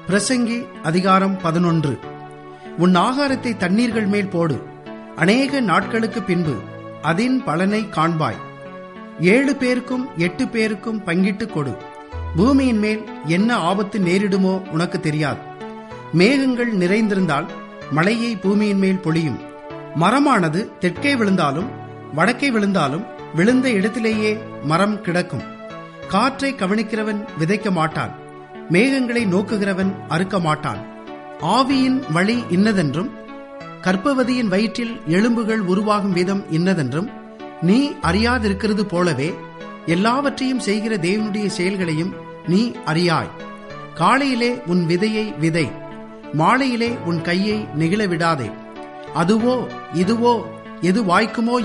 பிரசங்கி அதிகாரம் பதினொன்று உன் ஆகாரத்தை தண்ணீர்கள் மேல் போடு அநேக நாட்களுக்கு பின்பு அதன் பலனை காண்பாய் ஏழு பேருக்கும் எட்டு பேருக்கும் பங்கிட்டு கொடு பூமியின் மேல் என்ன ஆபத்து நேரிடுமோ உனக்கு தெரியாது மேகங்கள் நிறைந்திருந்தால் மழையை பூமியின் மேல் பொழியும் மரமானது தெற்கே விழுந்தாலும் வடக்கே விழுந்தாலும் விழுந்த இடத்திலேயே மரம் கிடக்கும் காற்றை கவனிக்கிறவன் விதைக்க மாட்டான் மேகங்களை நோக்குகிறவன் அறுக்க மாட்டான் ஆவியின் வழி இன்னதென்றும் கற்பவதியின் வயிற்றில் எலும்புகள் உருவாகும் விதம் இன்னதென்றும் நீ அறியாதிருக்கிறது போலவே எல்லாவற்றையும் செய்கிற தேவனுடைய செயல்களையும் நீ அறியாய் காலையிலே உன் விதையை விதை மாலையிலே உன் கையை நெகிழ விடாதே அதுவோ இதுவோ எது வாய்க்குமோ